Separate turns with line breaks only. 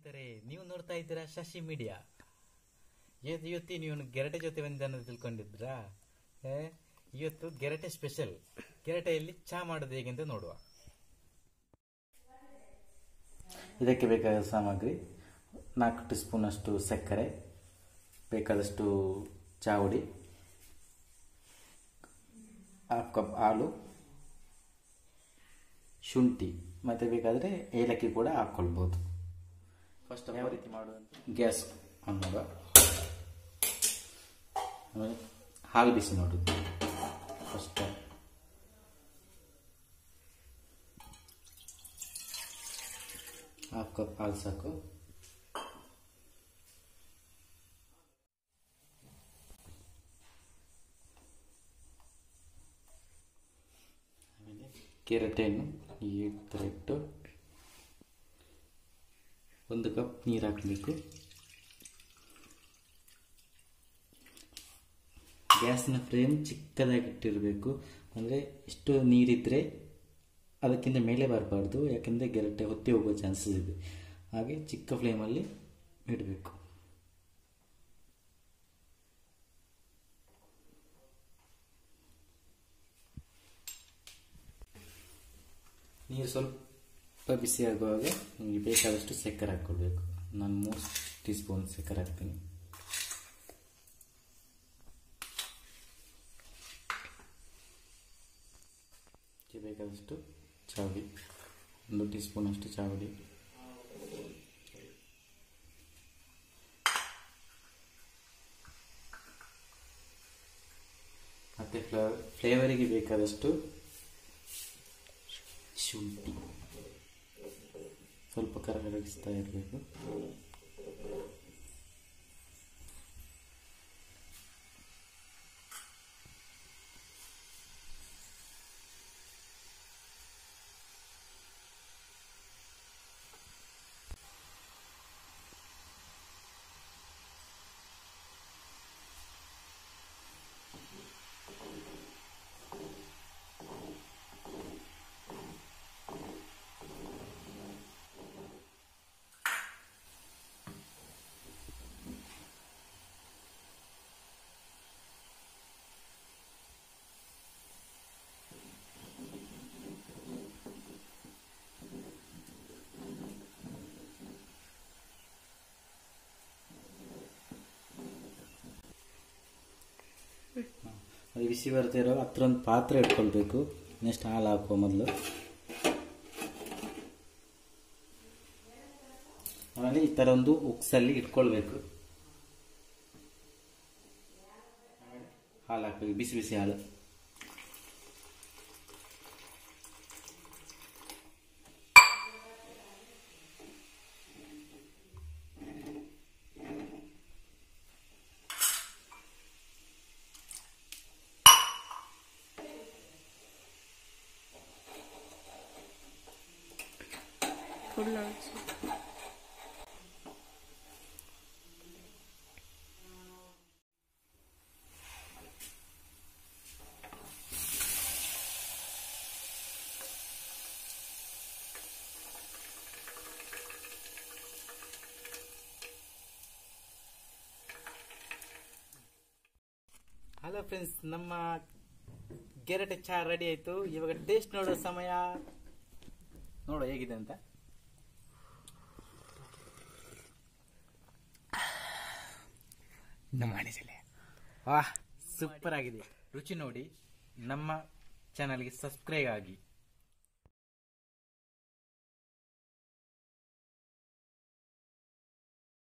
ಸ್ನೇಹಿತರೆ ನೀವು ನೋಡ್ತಾ ಇದ್ದೀರಾ ಶಶಿ ಮೀಡಿಯಾ ಇವತ್ತು ಇವತ್ತಿ ನೀವು ಗೆರಟೆ ಜೊತೆ ಬಂದ ತಿಳ್ಕೊಂಡಿದ್ರಾ ಏ, ಇವತ್ತು ಗೆರಟೆ ಸ್ಪೆಷಲ್ ಗೆರಟೆಯಲ್ಲಿ ಚಹಾ ಮಾಡೋದು ಹೇಗೆ ಅಂತ ನೋಡುವ ಇದಕ್ಕೆ ಬೇಕಾದ ಸಾಮಗ್ರಿ ನಾಲ್ಕು ಟೀ ಸ್ಪೂನಷ್ಟು ಸಕ್ಕರೆ ಬೇಕಾದಷ್ಟು ಚಾವಡಿ ಹಾಫ್ ಕಪ್ ಹಾಲು ಶುಂಠಿ ಮತ್ತು ಬೇಕಾದರೆ ಏಲಕ್ಕಿ ಕೂಡ ಹಾಕ್ಕೊಳ್ಬೋದು ಫಸ್ಟ್ ಯಾವ ರೀತಿ ಮಾಡೋದು ಗ್ಯಾಸ್ ಆನ್ ಮಾಡುವ ಆಮೇಲೆ ಹಾಲು ಬಿಸಿ ಮಾಡೋದು ಫಸ್ಟ್ ಹಾಫ್ ಕಪ್ ಹಾಲು ಸಾಕು ಆಮೇಲೆ ಕೆರಟೆಯನ್ನು ಈ ಥರ ಇಟ್ಟು ಒಂದು ಕಪ್ ನೀರು ಹಾಕಬೇಕು ಗ್ಯಾಸ್ನ ಫ್ಲೇಮ್ ಚಿಕ್ಕದಾಗಿ ಇಟ್ಟಿರಬೇಕು ಅಂದರೆ ಎಷ್ಟು ನೀರಿದ್ದರೆ ಅದಕ್ಕಿಂತ ಮೇಲೆ ಬರಬಾರ್ದು ಯಾಕೆಂದರೆ ಗೆರಟೆ ಹೊತ್ತಿ ಹೋಗೋ ಚಾನ್ಸಸ್ ಇದೆ ಹಾಗೆ ಚಿಕ್ಕ ಫ್ಲೇಮಲ್ಲಿ ಇಡಬೇಕು ನೀರು ಸ್ವಲ್ಪ ಬಿಸಿ ಆಗುವಾಗ ನಿಮಗೆ ಬೇಕಾದಷ್ಟು ಸಕ್ಕರೆ ಹಾಕ್ಕೊಳ್ಬೇಕು ನಾನು ಮೂರು ಟೀ ಸ್ಪೂನ್ ಸಕ್ಕರೆ ಹಾಕ್ತೀನಿ ಇದಕ್ಕೆ ಬೇಕಾದಷ್ಟು ಚಾವಡಿ ಒಂದು ಟೀ ಸ್ಪೂನಷ್ಟು ಚಾವಡಿ ಮತ್ತು ಫ್ಲೇವರ್ ಫ್ಲೇವರಿಗೆ ಬೇಕಾದಷ್ಟು ಶುಂಠಿ ಸ್ವಲ್ಪ ಕರಗಿಸ್ತಾ ಇರಬೇಕು ಅದು ಬಿಸಿ ಬರ್ತಾ ಇರೋ ಹತ್ರ ಒಂದು ಪಾತ್ರೆ ಇಟ್ಕೊಳ್ಬೇಕು ನೆಕ್ಸ್ಟ್ ಹಾಲು ಹಾಕುವ ಮೊದಲು ಆಮೇಲೆ ಈ ಥರ ಒಂದು ಉಕ್ಸಲ್ಲಿ ಇಟ್ಕೊಳ್ಬೇಕು ಹಾಲು ಹಾಕಬೇಕು ಬಿಸಿ ಬಿಸಿ ಹಾಲು
ಫುಲ್ ಆಯ್ತು
ಹಲೋ ಫ್ರೆಂಡ್ಸ್ ನಮ್ಮ ಗೆರಟೆ ಚಹಾ ರೆಡಿ ಆಯಿತು ಇವಾಗ ಟೇಸ್ಟ್ ನೋಡೋ ಸಮಯ ನೋಡೋ ಹೇಗಿದೆ ಅಂತ ಮಾಡಿಸಲೇ ವಾಹ್ ಸೂಪರ್ ಆಗಿದೆ ರುಚಿ ನೋಡಿ ನಮ್ಮ ಚಾನಲ್ಗೆ ಸಬ್ಸ್ಕ್ರೈಬ್ ಆಗಿ